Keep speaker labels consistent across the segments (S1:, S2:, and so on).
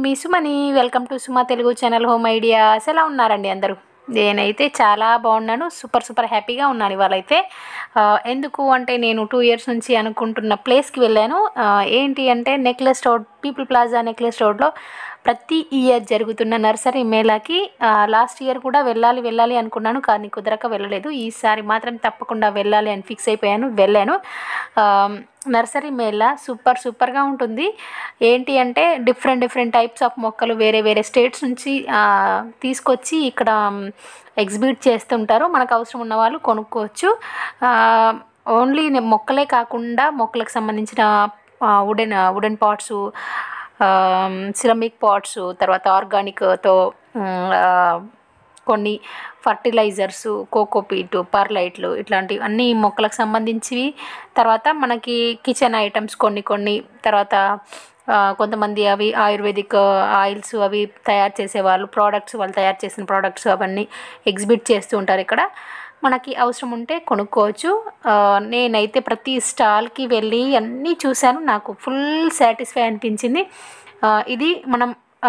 S1: మీ సుమని welcome to Suma Telugu channel home ideas ఎలా ఉన్నారండి అందరూ నేనైతే చాలా బాగున్నాను సూపర్ సూపర్ హ్యాపీగా ఉన్నాను ఇవాళైతే ఆ, ఎందుకు అంటే నేను టూ ఇయర్స్ నుంచి అనుకుంటున్న ప్లేస్కి వెళ్ళాను ఆ, ఏంటి అంటే necklace road people plaza necklace రోడ్లో ప్రతి ఇయర్ జరుగుతున్న నర్సరీ మేళాకి లాస్ట్ ఇయర్ కూడా వెళ్ళాలి వెళ్ళాలి అనుకున్నాను కానీ కుదరక వెళ్ళలేదు ఈసారి మాత్రం తప్పకుండా వెళ్ళాలి అని ఫిక్స్ అయిపోయాను వెళ్ళాను ఆ, నర్సరీ మేళా సూపర్ సూపర్గా ఉంటుంది ఏంటి అంటే డిఫరెంట్ డిఫరెంట్ టైప్స్ ఆఫ్ మొక్కలు వేరే వేరే స్టేట్స్ నుంచి ఆ, తీసుకొచ్చి ఇక్కడ ఎగ్జిబిట్ చేస్తుంటారు మనకు అవసరం ఉన్న వాళ్ళు కొనుక్కోవచ్చు ఓన్లీ మొక్కలే కాకుండా మొక్కలకు సంబంధించిన wooden wooden pots ceramic pots తర్వాత ఆర్గానిక్తో కొన్ని ఫర్టిలైజర్స్ కోకోపీట్ పర్లైట్లు ఇట్లాంటివి అన్ని మొక్కలకు సంబంధించివి తర్వాత మనకి కిచెన్ ఐటమ్స్ కొన్ని కొన్ని తర్వాత ఆ, కొంతమంది అవి ఆయుర్వేదిక్ ఆయిల్స్ అవి తయారు చేసేవాళ్ళు ప్రోడక్ట్స్ వాళ్ళు తయారు చేసిన ప్రోడక్ట్స్ అవన్నీ ఎగ్జిబిట్ చేస్తూ ఉంటారు ఇక్కడ మనకి అవసరం ఉంటే కొనుక్కోవచ్చు ఆ, నేనైతే ప్రతి స్టాల్కి వెళ్ళి అన్నీ చూశాను నాకు ఫుల్ సాటిస్ఫై అనిపించింది ఆ, ఇది మనం ఆ,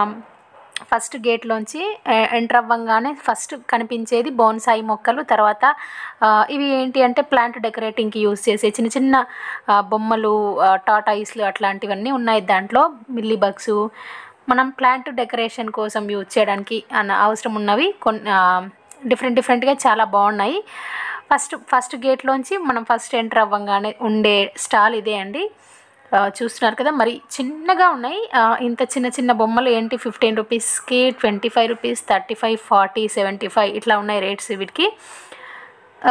S1: ఫస్ట్ గేట్లోంచి ఎంటర్ అవ్వంగానే ఫస్ట్ కనిపించేది బోన్సాయి మొక్కలు తర్వాత ఆ, ఇవి ఏంటి అంటే ప్లాంట్ డెకరేటింగ్కి యూస్ చేసే చిన్న చిన్న ఆ, బొమ్మలు ఆ, టాటాయిస్లు అట్లాంటివన్నీ ఉన్నాయి దాంట్లో మిల్లీ బగ్స్ మనం ప్లాంట్ డెకరేషన్ కోసం యూజ్ చేయడానికి అన్న అవసరం ఉన్నవి కొన్ని డిఫరెంట్ డిఫరెంట్గా చాలా బాగున్నాయి ఫస్ట్ ఫస్ట్ గేట్లోంచి మనం ఫస్ట్ ఎంటర్ అవ్వగానే ఉండే స్టాల్ ఇదే అండి ఆ, చూస్తున్నారు కదా మరి చిన్నగా ఉన్నాయి ఆ, ఇంత చిన్న చిన్న బొమ్మలు ఏంటి ఫిఫ్టీన్ రూపీస్కి twenty five rupees thirty five forty seventy five ఇట్లా ఉన్నాయి రేట్స్ వీటికి ఆ,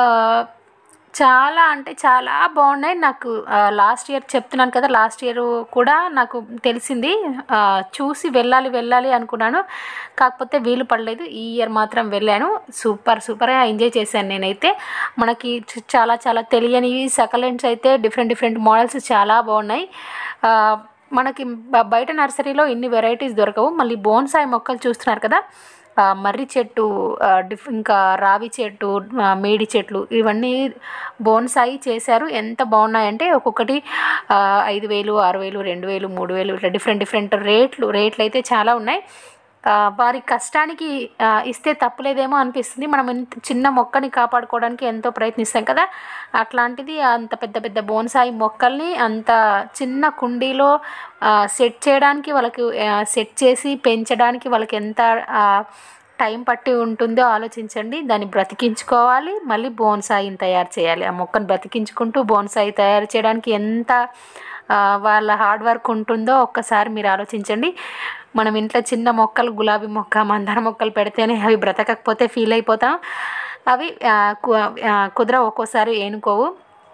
S1: చాలా అంటే చాలా బాగున్నాయి నాకు లాస్ట్ ఇయర్ చెప్తున్నాను కదా లాస్ట్ ఇయర్ కూడా నాకు తెలిసింది ఆ, చూసి వెళ్ళాలి వెళ్ళాలి అనుకున్నాను కాకపోతే వీలు పడలేదు ఈ ఇయర్ మాత్రం వెళ్ళాను సూపర్ సూపర్గా ఎంజాయ్ చేశాను నేనైతే మనకి చ- చాలా చాలా తెలియనివి సకలెంట్స్ అయితే డిఫరెంట్ డిఫరెంట్ మోడల్స్ చాలా బాగున్నాయి ఆ, మనకి బ- బయట నర్సరీలో ఇన్ని వెరైటీస్ దొరకవు మళ్ళీ బోన్సాయి మొక్కలు చూస్తున్నారు కదా ఆ, మర్రి చెట్టు ఆ, డిఫ్ ఇంకా రావి చెట్టు ఆ, మేడి చెట్లు ఇవన్నీ బోన్సాయి చేశారు ఎంత బాగున్నాయంటే ఒక్కొక్కటి ఆ, ఐదు వేలు ఆరు వేలు రెండు వేలు మూడు వేలు ఇట్లా డిఫరెంట్ డిఫరెంట్ రేట్లు రేట్లు అయితే చాలా ఉన్నాయి ఆ, వారి కష్టానికి ఆ, ఇస్తే తప్పులేదేమో అనిపిస్తుంది మనం ఇంత చిన్న మొక్కని కాపాడుకోవడానికి ఎంతో ప్రయత్నిస్తాం కదా అట్లాంటిది అంత పెద్ద పెద్ద బోన్సాయి మొక్కల్ని అంత చిన్న కుండీలో ఆ, సెట్ చేయడానికి వాళ్ళకి ఆ, సెట్ చేసి పెంచడానికి వాళ్ళకి ఎంత ఆ, టైం పట్టి ఉంటుందో ఆలోచించండి దాన్ని బ్రతికించుకోవాలి మళ్ళీ బోన్సాయిని తయారు చేయాలి ఆ మొక్కను బ్రతికించుకుంటూ బోన్సాయి తయారు చేయడానికి ఎంత ఆ, వాళ్ళ హార్డ్ వర్క్ ఉంటుందో ఒక్కసారి మీరు ఆలోచించండి మనం ఇంట్లో చిన్న మొక్కలు గులాబీ మొక్క మందార మొక్కలు పెడితేనే అవి బ్రతకకపోతే ఫీల్ అయిపోతాం అవి ఆ, కు- ఆ, కుదర ఒక్కోసారి ఏనుకోవు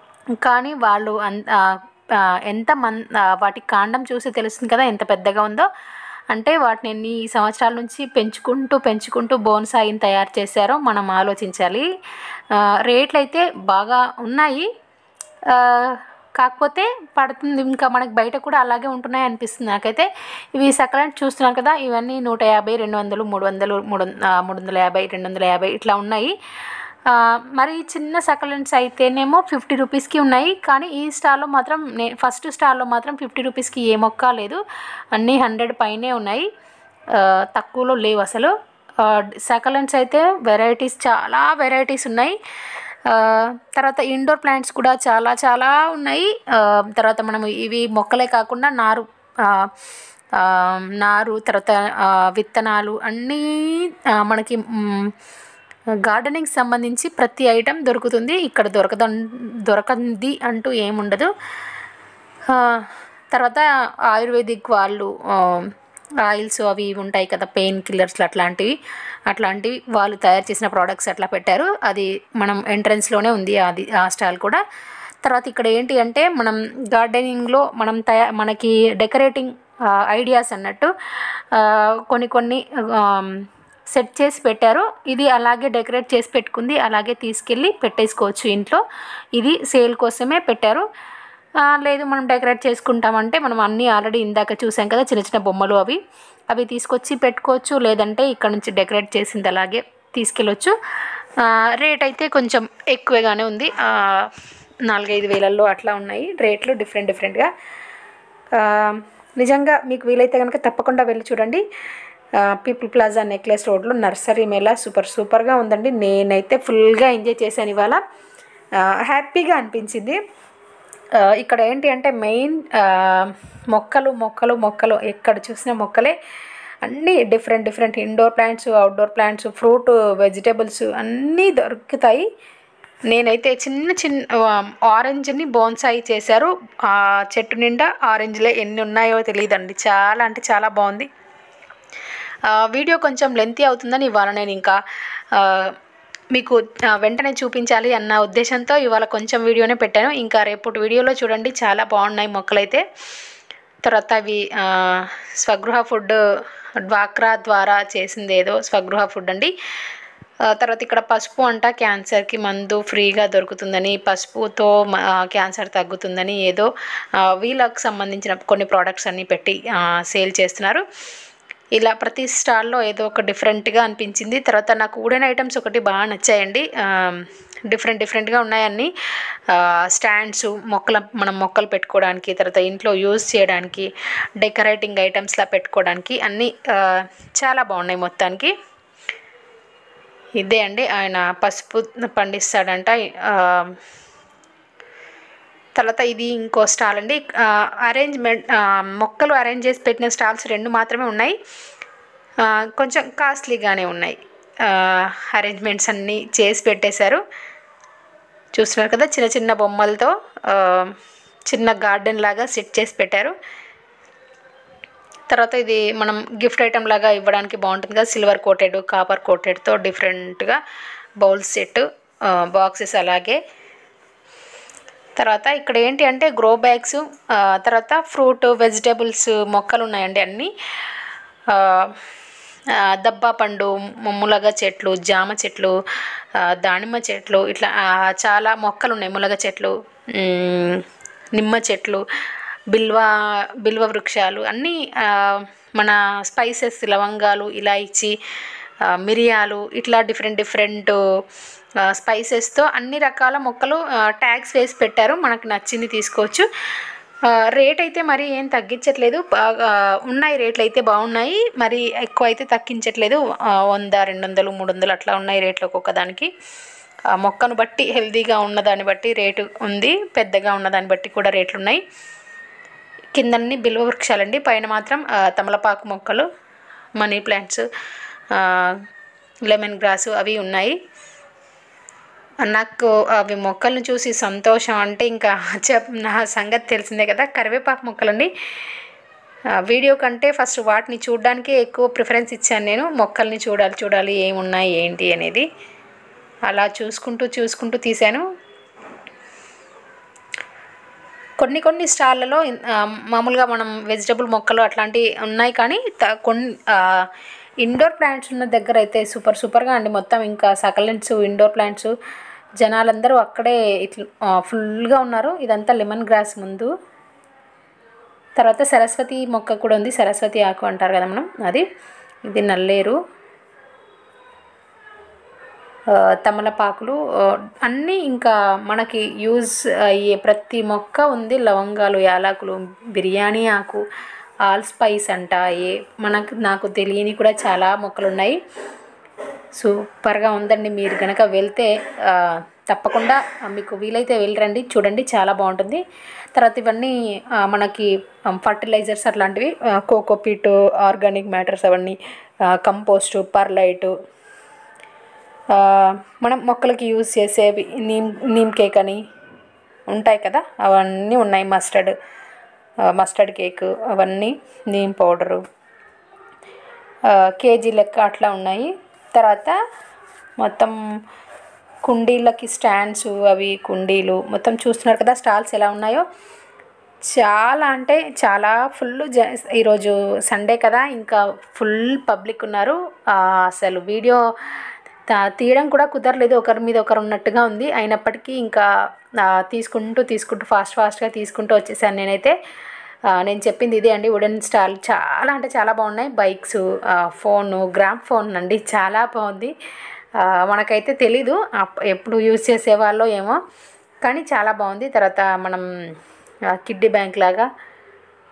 S1: కానీ వాళ్ళు అన్ ఆ, ఆ, ఎంత మన్ ఆ, వాటి కాండం చూసి తెలుస్తుంది కదా ఎంత పెద్దగా ఉందో అంటే వాటిని ఎన్ని సంవత్సరాల నుంచి పెంచుకుంటూ పెంచుకుంటూ బోన్సాయిని తయారు చేశారో మనం ఆలోచించాలి ఆ, రేట్లు అయితే బాగా ఉన్నాయి ఆ, కాకపోతే పడుతుంది ఇంకా మనకి బయట కూడా అలాగే ఉంటున్నాయి అనిపిస్తుంది నాకైతే ఇవి సకలెంట్ చూస్తున్నారు కదా ఇవన్నీ నూట యాభై రెండు వందలు మూడు వందలు మూడు వం- ఆ, మూడు వందల యాభై రెండు వందల యాభై ఇట్లా ఉన్నాయి ఆ, మరి చిన్న సకలెంట్స్ అయితేనేమో ఫిఫ్టీ రూపీస్కి ఉన్నాయి కానీ ఈ స్టాల్లో మాత్రం నే ఫస్ట్ స్టాల్లో మాత్రం ఫిఫ్టీ రూపీస్కి ఏ మొక్క లేదు అన్నీ హండ్రెడ్ పైనే ఉన్నాయి ఆ, తక్కువలో లేవు అసలు సకలెంట్స్ అయితే వెరైటీస్ చాలా వెరైటీస్ ఉన్నాయి ఆ, తర్వాత ఇండోర్ ప్లాంట్స్ కూడా చాలా చాలా ఉన్నాయి ఆ, తర్వాత మనం ఇవి మొక్కలే కాకుండా నారు ఆ, ఆ, నారు తర్వాత ఆ, విత్తనాలు అన్నీ ఆ, మనకి మ్, గార్డెనింగ్ సంబంధించి ప్రతి ఐటెం దొరుకుతుంది ఇక్కడ దొరకద దొరకంది అంటూ ఏముండదు ఆ, తర్వాత ఆయుర్వేదిక్ వాళ్ళు ఆ, ఆయిల్స్ అవి ఇవి ఉంటాయి కదా పెయిన్ కిల్లర్స్ అట్లాంటివి అట్లాంటివి వాళ్ళు తయారు చేసిన ప్రోడక్ట్స్ అట్లా పెట్టారు అది మనం ఎంట్రన్స్లోనే ఉంది అది ఆ స్టాల్ కూడా తర్వాత ఇక్కడ ఏంటి అంటే మనం గార్డెనింగ్లో మనం తయా మనకి డెకరేటింగ్ ఐడియాస్ అన్నట్టు ఆ, కొన్ని కొన్ని సెట్ చేసి పెట్టారు ఇది అలాగే డెకరేట్ చేసి పెట్టుకుంది అలాగే తీసుకెళ్ళి పెట్టేసుకోవచ్చు ఇంట్లో ఇది సేల్ కోసమే పెట్టారు ఆ, లేదు మనం డెకరేట్ చేసుకుంటామంటే మనం అన్నీ ఆల్రెడీ ఇందాక చూసాం కదా చిన్న చిన్న బొమ్మలు అవి అవి తీసుకొచ్చి పెట్టుకోవచ్చు లేదంటే ఇక్కడ నుంచి డెకరేట్ చేసింది అలాగే తీసుకెళ్ళొచ్చు ఆ, రేట్ అయితే కొంచెం ఎక్కువగానే ఉంది ఆ, నాలుగైదు వేలల్లో అట్లా ఉన్నాయి రేట్లు డిఫరెంట్ డిఫరెంట్గా ఆ, నిజంగా మీకు వీలైతే కనుక తప్పకుండా వెళ్ళి చూడండి ఆ, పీపుల్ ప్లాజా నెక్లెస్ రోడ్లో నర్సరీ మేళా సూపర్ సూపర్గా ఉందండి నేనైతే ఫుల్గా ఎంజాయ్ చేశాను ఇవాళ ఆ, హ్యాపీగా అనిపించింది ఆ, ఇక్కడ ఏంటి అంటే మెయిన్ ఆ, మొక్కలు మొక్కలు మొక్కలు ఎక్కడ చూసినా మొక్కలే అన్నీ different different indoor plants outdoor plants fruit vegetables అన్నీ దొరుకుతాయి నేనైతే చిన్న చిన్న ఆరెంజ్ని బోన్సాయి చేశారు ఆ చెట్టు నిండా ఆరెంజ్లే ఎన్ని ఉన్నాయో తెలియదండి చాలా అంటే చాలా బాగుంది ఆ, వీడియో కొంచెం లెంతీ అవుతుందని ఇవాళ నేను ఇంకా ఆ, మీకు ఆ, వెంటనే చూపించాలి అన్న ఉద్దేశంతో ఇవాళ కొంచెం వీడియోనే పెట్టాను ఇంకా రేపటి వీడియోలో చూడండి చాలా బాగున్నాయి మొక్కలైతే తర్వాత అవి ఆ, స్వగృహ ఫుడ్ డ్వాక్రా ద్వారా చేసింది ఏదో స్వగృహ ఫుడ్ అండి ఆ, తర్వాత ఇక్కడ పసుపు అంట క్యాన్సర్కి మందు ఫ్రీగా దొరుకుతుందని పసుపుతో మ- ఆ, క్యాన్సర్ తగ్గుతుందని ఏదో ఆ, వీళ్ళకి సంబంధించిన కొన్ని ప్రోడక్ట్స్ అన్నీ పెట్టి ఆ, సేల్ చేస్తున్నారు ఇలా ప్రతి స్టాల్లో ఏదో ఒక డిఫరెంట్గా అనిపించింది తర్వాత నాకు వుడెన్ ఐటమ్స్ ఒకటి బాగా నచ్చాయండి ఆ, డిఫరెంట్ డిఫరెంట్గా ఉన్నాయన్నీ ఆ, స్టాండ్స్ మొక్కల మనం మొక్కలు పెట్టుకోవడానికి తర్వాత ఇంట్లో యూజ్ చేయడానికి డెకరేటింగ్ ఐటమ్స్లా పెట్టుకోవడానికి అన్నీ ఆ, చాలా బాగున్నాయి మొత్తానికి ఇదే అండి ఆయన పసుపు పండిస్తాడంట ఆ, తర్వాత ఇది ఇంకో స్టాల్ అండి అరేంజ్మెంట్ మొక్కలు అరేంజ్ చేసి పెట్టిన స్టాల్స్ రెండు మాత్రమే ఉన్నాయి ఆ, కొంచెం కాస్ట్లీగానే ఉన్నాయి అరేంజ్మెంట్స్ అన్నీ చేసి పెట్టేశారు చూస్తున్నారు కదా చిన్న చిన్న బొమ్మలతో ఆ, చిన్న గార్డెన్ లాగా సెట్ చేసి పెట్టారు తర్వాత ఇది మనం గిఫ్ట్ ఐటమ్ లాగా ఇవ్వడానికి బాగుంటుంది కదా సిల్వర్ కోటెడ్ కాపర్ కోటెడ్తో డిఫరెంట్గా బౌల్ సెట్ బాక్సెస్ అలాగే తర్వాత ఇక్కడ ఏంటి అంటే గ్రో బ్యాగ్స్ తర్వాత ఫ్రూట్ వెజిటేబుల్స్ మొక్కలు ఉన్నాయండి అన్నీ ఆ, ఆ, దబ్బా పండు ములగ చెట్లు జామ చెట్లు ఆ, దానిమ్మ చెట్లు ఇట్లా ఆ, చాలా మొక్కలు ఉన్నాయి ములగ చెట్లు మ్, నిమ్మ చెట్లు బిల్వ బిల్వ వృక్షాలు అన్నీ ఆ, మన స్పైసెస్ లవంగాలు ఇలాచి ఆ, మిరియాలు ఇట్లా డిఫరెంట్ డిఫరెంట్ స్పైసెస్తో అన్ని రకాల మొక్కలు ట్యాగ్స్ వేసి పెట్టారు మనకు నచ్చింది తీసుకోవచ్చు ఆ, రేట్ అయితే మరి ఏం తగ్గించట్లేదు బాగా ఉన్నాయి రేట్లు అయితే బాగున్నాయి మరి ఎక్కువ అయితే తగ్గించట్లేదు ఆ, వంద రెండు వందలు మూడు వందలు అట్లా ఉన్నాయి రేట్లు ఒక్కొక్క దానికి ఆ మొక్కను బట్టి హెల్తీగా ఉన్నదాన్ని బట్టి రేటు ఉంది పెద్దగా ఉన్నదాన్ని బట్టి కూడా రేట్లు ఉన్నాయి కిందన్ని బిల్వ వృక్షాలండి పైన మాత్రం ఆ, తమలపాకు మొక్కలు మనీ ప్లాంట్స్ ఆ, లెమన్ గ్రాసు అవి ఉన్నాయి నాకు అవి మొక్కలను చూసి సంతోషం అంటే ఇంకా చెప్ నా సంగతి తెలిసిందే కదా కరివేపాకు మొక్కలండి ఆ, వీడియో కంటే ఫస్ట్ వాటిని చూడడానికే ఎక్కువ ప్రిఫరెన్స్ ఇచ్చాను నేను మొక్కల్ని చూడాలి చూడాలి ఏమున్నాయి ఏంటి అనేది అలా చూసుకుంటూ చూసుకుంటూ తీశాను కొన్ని కొన్ని స్టాళ్ళలో ఆ, మామూలుగా మనం వెజిటబుల్ మొక్కలు అట్లాంటివి ఉన్నాయి కానీ త- కొన్ని ఇండోర్ ప్లాంట్స్ ఉన్న దగ్గర అయితే సూపర్ సూపర్గా అండి మొత్తం ఇంకా సకలెంట్స్ ఇండోర్ ప్లాంట్స్ జనాలందరూ అక్కడే ఇట్లా ఫుల్గా ఉన్నారు ఇదంతా లెమన్ గ్రాస్ ముందు తర్వాత సరస్వతి మొక్క కూడా ఉంది సరస్వతి ఆకు అంటారు కదా మనం అది ఇది నల్లేరు ఆ, తమలపాకులు ఆ, అన్నీ ఇంకా మనకి యూజ్ అయ్యే ప్రతి మొక్క ఉంది లవంగాలు యాలకులు బిర్యానీ ఆకు ఆల్ స్పైస్ అంట ఏ మనకు నాకు తెలియని కూడా చాలా మొక్కలు ఉన్నాయి సూపర్గా ఉందండి మీరు కనుక వెళ్తే ఆ, తప్పకుండా మీకు వీలైతే వెళ్ళరండి చూడండి చాలా బాగుంటుంది తర్వాత ఇవన్నీ ఆ, మనకి ఫర్టిలైజర్స్ అట్లాంటివి కోకోపీట్ ఆర్గానిక్ మ్యాటర్స్ అవన్నీ కంపోస్ట్ పర్లైటు ఆ, మనం మొక్కలకి యూజ్ చేసేవి నీమ్ నీమ్ కేక్ అని ఉంటాయి కదా అవన్నీ ఉన్నాయి మస్టర్డ్ ఆ, మస్టర్డ్ కేక్ అవన్నీ నీమ్ పౌడరు ఆ, కేజీ లెక్క అట్లా ఉన్నాయి తర్వాత మొత్తం కుండీలకి స్టాండ్స్ అవి కుండీలు మొత్తం చూస్తున్నారు కదా స్టాల్స్ ఎలా ఉన్నాయో చాలా అంటే చాలా ఫుల్ జ ఈరోజు సండే కదా ఇంకా ఫుల్ పబ్లిక్ ఉన్నారు ఆ, అసలు వీడియో తా- తీయడం కూడా కుదరలేదు ఒకరి మీద ఒకరు ఉన్నట్టుగా ఉంది అయినప్పటికీ ఇంకా ఆ, తీసుకుంటూ తీసుకుంటూ ఫాస్ట్ ఫాస్ట్గా తీసుకుంటూ వచ్చేసాను నేనైతే ఆ, నేను చెప్పింది ఇదే అండి వుడెన్ స్టాల్ చాలా అంటే చాలా బాగున్నాయి బైక్స్ ఫోను గ్రామ్ ఫోన్ అండి చాలా బాగుంది ఆ, మనకైతే తెలీదు అప్- ఎప్పుడు యూజ్ చేసేవాళ్ళో ఏమో కానీ చాలా బాగుంది తర్వాత మనం ఆ, కిడ్డీ బ్యాంక్ లాగా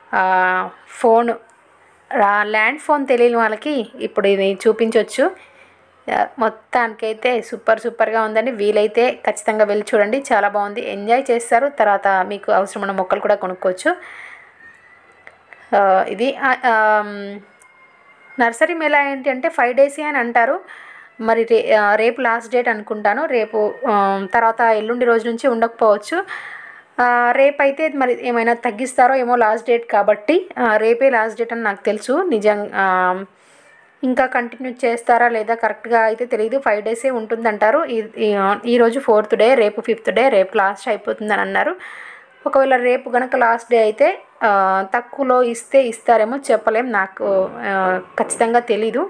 S1: ఆ, ఫోన్ రా- ల్యాండ్ ఫోన్ తెలియని వాళ్ళకి ఇప్పుడు ఇది చూపించవచ్చు ఆ, మొత్తానికైతే సూపర్ సూపర్గా ఉందండి వీలైతే ఖచ్చితంగా వెళ్ళి చూడండి చాలా బాగుంది ఎంజాయ్ చేస్తారు తర్వాత మీకు అవసరమైన మొక్కలు కూడా కొనుక్కోవచ్చు ఆ, ఇది ఆ, ఆమ్, నర్సరీ మేళా ఏంటి అంటే ఫైవ్ డేస్ అని అంటారు మరి రే ఆ, రేపు లాస్ట్ డేట్ అనుకుంటాను రేపు ఆ, తర్వాత ఎల్లుండి రోజు నుంచి ఉండకపోవచ్చు ఆ, రేపు అయితే మరి ఏమైనా తగ్గిస్తారో ఏమో లాస్ట్ డేట్ కాబట్టి ఆ, రేపే లాస్ట్ డేట్ అని నాకు తెలుసు నిజం ఆ, ఇంకా కంటిన్యూ చేస్తారా లేదా కరెక్ట్గా అయితే తెలియదు ఫైవ్ డేసే ఉంటుందంటారు ఈ- ఈ- ఈరోజు ఫోర్త్ డే రేపు ఫిఫ్త్ డే రేపు లాస్ట్ అయిపోతుందని అన్నారు ఒకవేళ రేపు గనక లాస్ట్ డే అయితే ఆ, తక్కువలో ఇస్తే ఇస్తారేమో చెప్పలేం నాకు ఆ, ఖచ్చితంగా తెలీదు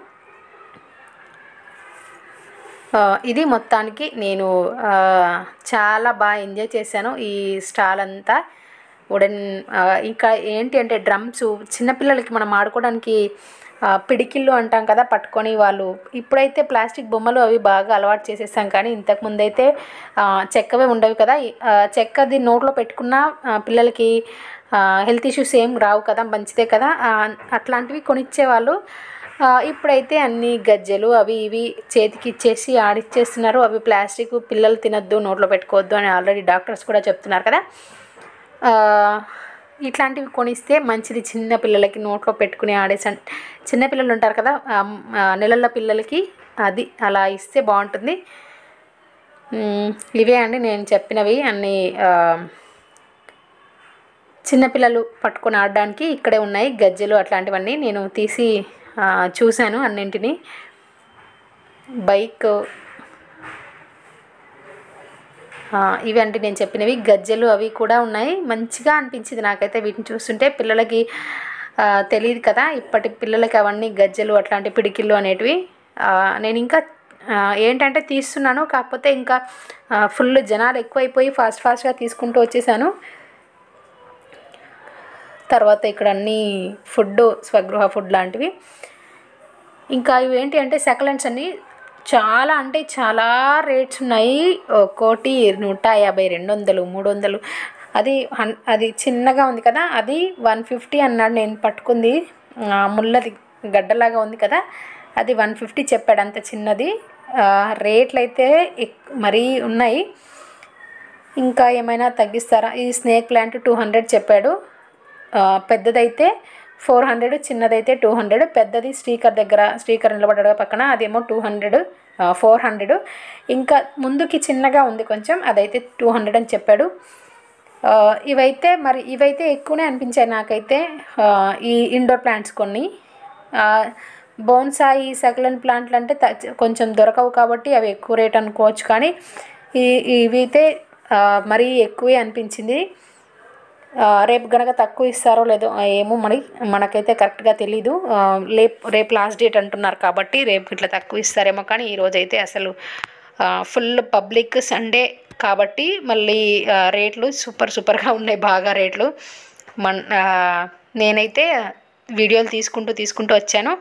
S1: ఆ, ఇది మొత్తానికి నేను ఆ, చాలా బాగా ఎంజాయ్ చేశాను ఈ స్టాల్ అంతా వుడెన్ ఆ, ఇంకా ఏంటి అంటే డ్రమ్స్ చిన్నపిల్లలకి మనం ఆడుకోవడానికి ఆ, పిడికిళ్ళు అంటాం కదా పట్టుకొని వాళ్ళు ఇప్పుడైతే ప్లాస్టిక్ బొమ్మలు అవి బాగా అలవాటు చేసేసాం కానీ ఇంతకుముందు అయితే ఆ, చెక్కవే ఉండవు కదా ఈ, ఆ, చెక్కది నోట్లో పెట్టుకున్న ఆ, పిల్లలకి హెల్త్ ఇష్యూస్ ఏం రావు కదా మంచిదే కదా ఆ, అట్లాంటివి కొనిచ్చేవాళ్ళు ఆ, ఇప్పుడైతే అన్ని గజ్జెలు అవి ఇవి చేతికి ఇచ్చేసి ఆడిచ్చేస్తున్నారు అవి ప్లాస్టిక్ పిల్లలు తినొద్దు నోట్లో పెట్టుకోవద్దు అని ఆల్రెడీ డాక్టర్స్ కూడా చెప్తున్నారు కదా ఆ, ఇట్లాంటివి కొనిస్తే మంచిది చిన్న పిల్లలకి నోట్లో పెట్టుకుని ఆడేస చిన్న పిల్లలు ఉంటారు కదా ఆ, ఆ, నెలల పిల్లలకి అది అలా ఇస్తే బాగుంటుంది మ్, ఇవే అండి నేను చెప్పినవి అన్ని ఆ, చిన్నపిల్లలు పట్టుకొని ఆడడానికి ఇక్కడే ఉన్నాయి గజ్జెలు అట్లాంటివన్నీ నేను తీసి ఆ, చూశాను అన్నింటినీ బైక్ ఆ, ఇవి అంటే నేను చెప్పినవి గజ్జెలు అవి కూడా ఉన్నాయి మంచిగా అనిపించింది నాకైతే వీటిని చూస్తుంటే పిల్లలకి ఆ, తెలియదు కదా ఇప్పటి పిల్లలకి అవన్నీ గజ్జెలు అట్లాంటి పిడికిళ్ళు అనేటివి ఆ, నేను ఇంకా ఆ, ఏంటంటే తీస్తున్నాను కాకపోతే ఇంకా ఫుల్ జనాలు ఎక్కువైపోయి ఫాస్ట్ ఫాస్ట్గా తీసుకుంటూ వచ్చేసాను తర్వాత ఇక్కడ అన్ని ఫుడ్ స్వగృహ ఫుడ్ లాంటివి ఇంకా ఇవి ఏంటి అంటే సెకండ్ అన్ని చాలా అంటే చాలా రేట్స్ ఉన్నాయి ఓ కోటి నూట యాభై రెండు వందలు మూడు వందలు అది హన్ అది చిన్నగా ఉంది కదా అది వన్ ఫిఫ్టీ అన్నాడు నేను పట్టుకుంది ఆ, ముళ్ళది గడ్డలాగా ఉంది కదా అది వన్ ఫిఫ్టీ చెప్పాడు అంత చిన్నది ఆ, రేట్లు అయితే ఎక్- మరీ ఉన్నాయి ఇంకా ఏమైనా తగ్గిస్తారా ఈ స్నేక్ ప్లాంట్ టూ హండ్రెడ్ చెప్పాడు ఆ, పెద్దదైతే ఫోర్ హండ్రెడ్ చిన్నదైతే టూ హండ్రెడ్ పెద్దది స్పీకర్ దగ్గర స్పీకర్ నిలబడ్డ పక్కన అదేమో టూ హండ్రెడ్ ఫోర్ హండ్రెడ్ ఇంకా ముందుకి చిన్నగా ఉంది కొంచెం అదైతే టూ హండ్రెడ్ అని చెప్పాడు ఆ, ఇవైతే మరి ఇవైతే ఎక్కువనే అనిపించాయి నాకైతే ఆ, ఈ ఇండోర్ ప్లాంట్స్ కొన్ని బోన్సాయి సక్లెంట్ ప్లాంట్లు అంటే త- కొంచెం దొరకవు కాబట్టి అవి ఎక్కువ రేట్ అనుకోవచ్చు కానీ ఈ ఇవైతే ఆ, మరీ ఎక్కువే అనిపించింది ఆ, రేపు గనక తక్కువ ఇస్తారో లేదో ఆ, ఏమో మరి మనకైతే కరెక్ట్గా తెలీదు ఆ, రేపు రేపు లాస్ట్ డేట్ అంటున్నారు కాబట్టి రేపు ఇట్లా తక్కువ ఇస్తారేమో కానీ ఈరోజు అయితే అసలు ఫుల్ పబ్లిక్ సండే కాబట్టి మళ్ళీ ఆ, రేట్లు సూపర్ సూపర్గా ఉన్నాయి బాగా రేట్లు మన్ ఆ, నేనైతే వీడియోలు తీసుకుంటూ తీసుకుంటూ వచ్చాను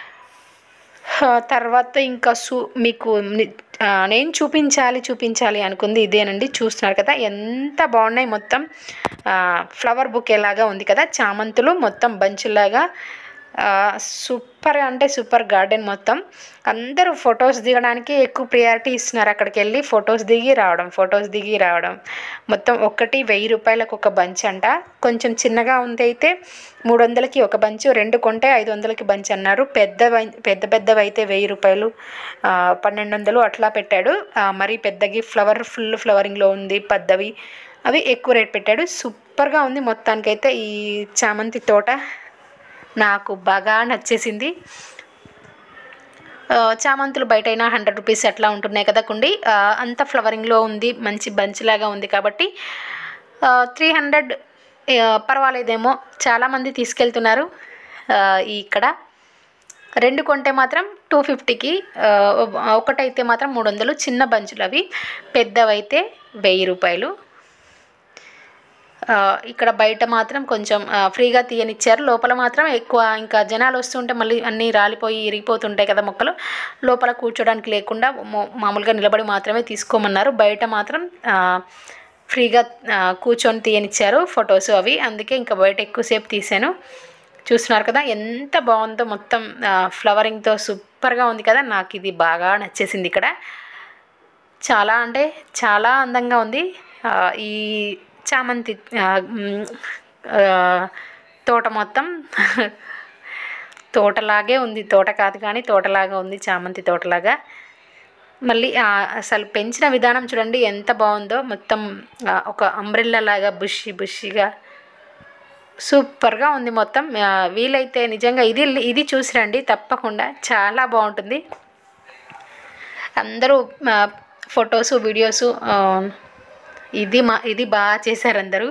S1: ఆ, తర్వాత ఇంకా సు మీకు ని- ఆ, నేను చూపించాలి చూపించాలి అనుకుంది ఇదేనండి చూస్తున్నారు కదా ఎంత బాగున్నాయి మొత్తం ఆ, ఫ్లవర్ బుక్ ఎలాగా ఉంది కదా చామంతులు మొత్తం బంచులాగా ఆ, సూపర్ అంటే సూపర్ గార్డెన్ మొత్తం అందరూ ఫొటోస్ దిగడానికి ఎక్కువ ప్రియారిటీ ఇస్తున్నారు అక్కడికి వెళ్ళి ఫొటోస్ దిగి రావడం ఫొటోస్ దిగి రావడం మొత్తం ఒక్కటి వెయ్యి రూపాయలకు ఒక బంచ్ అంట కొంచెం చిన్నగా ఉంది అయితే మూడు వందలకి ఒక బంచ్ రెండు కొంటే ఐదు వందలకి బంచ్ అన్నారు పెద్ద పెద్ద పెద్దవి అయితే వెయ్యి రూపాయలు ఆ, పన్నెండు వందలు అట్లా పెట్టాడు ఆ, మరీ పెద్దగి ఫ్లవర్ ఫుల్ ఫ్లవరింగ్లో ఉంది పెద్దవి అవి ఎక్కువ రేట్ పెట్టాడు సూపర్గా ఉంది మొత్తానికైతే ఈ చామంతి తోట నాకు బాగా నచ్చేసింది ఆ, చామంతులు బయట అయినా హండ్రెడ్ రూపీస్ అట్లా ఉంటున్నాయి కదా కుండి ఆ, అంత ఫ్లవరింగ్లో ఉంది మంచి బంచ్ లాగా ఉంది కాబట్టి త్రీ హండ్రెడ్ పర్వాలేదేమో చాలామంది తీసుకెళ్తున్నారు ఆ, ఇక్కడ రెండు కొంటే మాత్రం టూ ఫిఫ్టీకి ఒకటైతే మాత్రం మూడు వందలు చిన్న బంచులు అవి పెద్దవైతే వెయ్యి రూపాయలు ఆ, ఇక్కడ బయట మాత్రం కొంచెం ఆ, ఫ్రీగా తీయనిచ్చారు లోపల మాత్రం ఎక్కువ ఇంకా జనాలు వస్తుంటే మళ్ళీ అన్నీ రాలిపోయి ఇరిగిపోతుంటాయి కదా మొక్కలు లోపల కూర్చోడానికి లేకుండా మో- మామూలుగా నిలబడి మాత్రమే తీసుకోమన్నారు బయట మాత్రం ఆ, ఫ్రీగా ఆ, కూర్చొని తీయనిచ్చారు ఫొటోస్ అవి అందుకే ఇంకా బయట ఎక్కువసేపు తీసాను చూస్తున్నారు కదా ఎంత బాగుందో మొత్తం ఆ, ఫ్లవరింగ్తో సూపర్గా ఉంది కదా నాకు ఇది బాగా నచ్చేసింది ఇక్కడ చాలా అంటే చాలా అందంగా ఉంది ఆ, ఈ చామంతి ఆ, మ్, ఆ, తోట మొత్తం తోటలాగే ఉంది తోట కాదు కానీ తోటలాగా ఉంది చామంతి తోటలాగా మళ్ళీ ఆ, అసలు పెంచిన విధానం చూడండి ఎంత బాగుందో మొత్తం ఆ, ఒక అంబ్రెల్లా లాగా బుషి బుషిగా సూపర్గా ఉంది మొత్తం ఆ, వీలైతే నిజంగా ఇది ఇది చూసి రండి తప్పకుండా చాలా బాగుంటుంది అందరూ ఫొటోస్ వీడియోస్ ఇది మా ఇది బాగా చేశారు అందరూ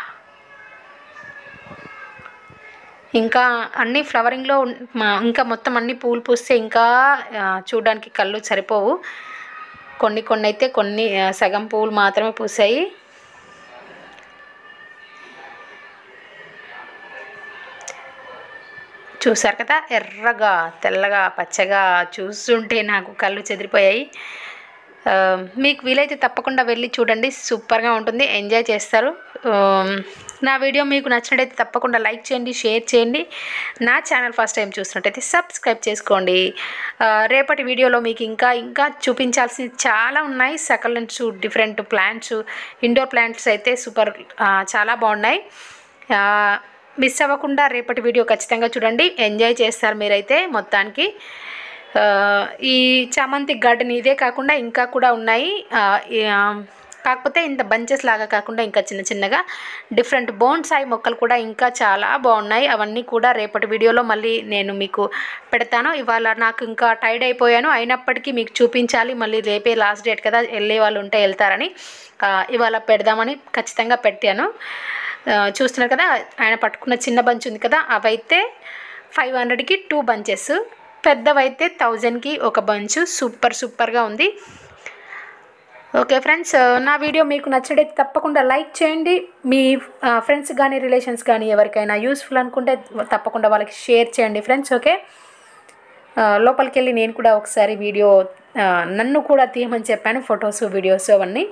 S1: ఇంకా అన్ని ఫ్లవరింగ్లో ఉన్- మా- ఇంకా మొత్తం అన్ని పూలు పూస్తే ఇంకా ఆ, చూడడానికి కళ్ళు సరిపోవు కొన్ని కొన్ని అయితే కొన్ని ఆ, సగం పువ్వులు మాత్రమే పూసాయి చూసారు కదా ఎర్రగా తెల్లగా పచ్చగా చూస్తుంటే నాకు కళ్ళు చెదిరిపోయాయి ఆ, మీకు వీలైతే తప్పకుండా వెళ్ళి చూడండి సూపర్గా ఉంటుంది ఎంజాయ్ చేస్తారు ఆ, నా వీడియో మీకు నచ్చినట్టయితే తప్పకుండా లైక్ చేయండి షేర్ చేయండి నా ఛానల్ ఫస్ట్ టైం చూసినట్టయితే సబ్స్క్రైబ్ చేసుకోండి ఆ, రేపటి వీడియోలో మీకు ఇంకా ఇంకా చూపించాల్సి చాలా ఉన్నాయి succulents different plants indoor plants అయితే సూపర్ ఆ, చాలా బాగున్నాయి ఆ, మిస్ అవ్వకుండా రేపటి వీడియో ఖచ్చితంగా చూడండి ఎంజాయ్ చేస్తారు మీరైతే మొత్తానికి ఆ, ఈ చామంతి గార్డెన్ ఇదే కాకుండా ఇంకా కూడా ఉన్నాయి ఆ, ఈ, ఆ, కాకపోతే ఇంత బంచెస్ లాగా కాకుండా ఇంకా చిన్న చిన్నగా డిఫరెంట్ బోన్సాయి మొక్కలు కూడా ఇంకా చాలా బాగున్నాయి అవన్నీ కూడా రేపటి వీడియోలో మళ్ళీ నేను మీకు పెడతాను ఇవాళ నాకు ఇంకా టైర్డ్ అయిపోయాను అయినప్పటికీ మీకు చూపించాలి మళ్ళీ రేపే లాస్ట్ డేట్ కదా వెళ్ళే వాళ్ళు ఉంటే వెళ్తారని ఆ, ఇవాళ పెడదామని ఖచ్చితంగా పెట్టాను ఆ, చూస్తున్నారు కదా ఆయన పట్టుకున్న చిన్న బంచ్ ఉంది కదా అవైతే ఫైవ్ హండ్రెడ్కి టూ బంచెస్ పెద్దవైతే థౌజండ్కి ఒక బంచ్ సూపర్ సూపర్గా ఉంది ఓకే ఫ్రెండ్స్ నా వీడియో మీకు నచ్చడైతే తప్పకుండా లైక్ చేయండి మీ ఫ్రెండ్స్ కానీ రిలేషన్స్ కానీ ఎవరికైనా యూస్ఫుల్ అనుకుంటే తప్పకుండా వాళ్ళకి షేర్ చేయండి ఫ్రెండ్స్ ఓకే ఆ, లోపలికి వెళ్ళి నేను కూడా ఒకసారి వీడియో ఆ, నన్ను కూడా తీయమని చెప్పాను ఫొటోస్ వీడియోస్ అవన్నీ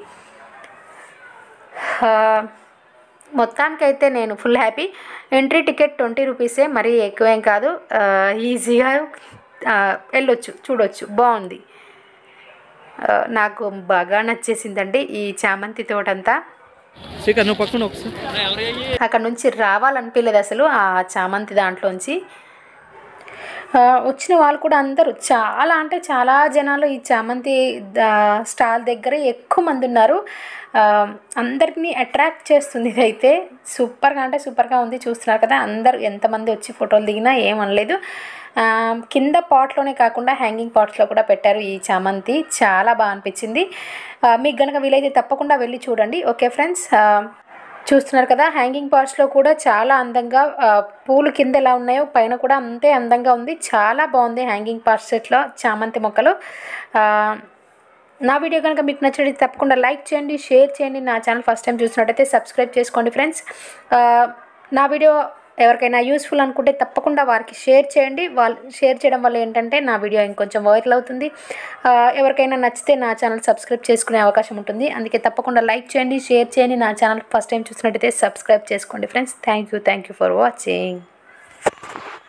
S1: ఆ, మొత్తానికైతే నేను full happy entry ticket twenty రూపీసే మరీ ఎక్కువేం కాదు ఆ, ఈజీగా ఆ, వెళ్ళొచ్చు చూడొచ్చు బాగుంది ఆ, నాకు బాగా నచ్చేసిందండి ఈ చామంతి తోటంతా
S2: శ్రీకర్ నువ్వు పక్కన ఒకసారి
S1: అక్కడ నుంచి రావాలనిపించలేదు అసలు ఆ చామంతి దాంట్లోంచి ఆ, వచ్చిన వాళ్ళు కూడా అందరూ చాలా అంటే చాలా జనాలు ఈ చామంతి ద- స్టాల్ దగ్గర ఎక్కువ మంది ఉన్నారు ఆ, అందరినీ అట్రాక్ట్ చేస్తుంది ఇదైతే సూపర్గా అంటే సూపర్గా ఉంది చూస్తున్నారు కదా అందరూ ఎంతమంది వచ్చి ఫోటోలు దిగినా ఏమనలేదు ఆ, కింద పాట్లోనే కాకుండా హ్యాంగింగ్ పాట్స్లో కూడా పెట్టారు ఈ చామంతి చాలా బాగా అనిపించింది ఆ, మీకు గనక వీలైతే తప్పకుండా వెళ్ళి చూడండి ఓకే ఫ్రెండ్స్ చూస్తున్నారు కదా హ్యాంగింగ్ పార్ట్స్లో కూడా చాలా అందంగా ఆ, పూలు కింద ఎలా ఉన్నాయో పైన కూడా అంతే అందంగా ఉంది చాలా బాగుంది హ్యాంగింగ్ పార్ట్స్ సెట్లో చామంతి మొక్కలు ఆ, నా వీడియో కనుక మీకు నచ్చినట్లయితే తప్పకుండా లైక్ చేయండి షేర్ చేయండి నా ఛానల్ ఫస్ట్ టైం చూసినట్టయితే సబ్స్క్రైబ్ చేసుకోండి ఫ్రెండ్స్ ఆ, నా వీడియో ఎవరికైనా యూస్ఫుల్ అనుకుంటే తప్పకుండా వారికి షేర్ చేయండి వాళ్ళు షేర్ చేయడం వల్ల ఏంటంటే నా వీడియో ఇంకొంచెం వైరల్ అవుతుంది ఆ, ఎవరికైనా నచ్చితే నా ఛానల్ సబ్స్క్రైబ్ చేసుకునే అవకాశం ఉంటుంది అందుకే తప్పకుండా లైక్ చేయండి షేర్ చేయండి నా ఛానల్ ఫస్ట్ టైం చూసినట్టయితే సబ్స్క్రైబ్ చేసుకోండి friends thank you thank you for watching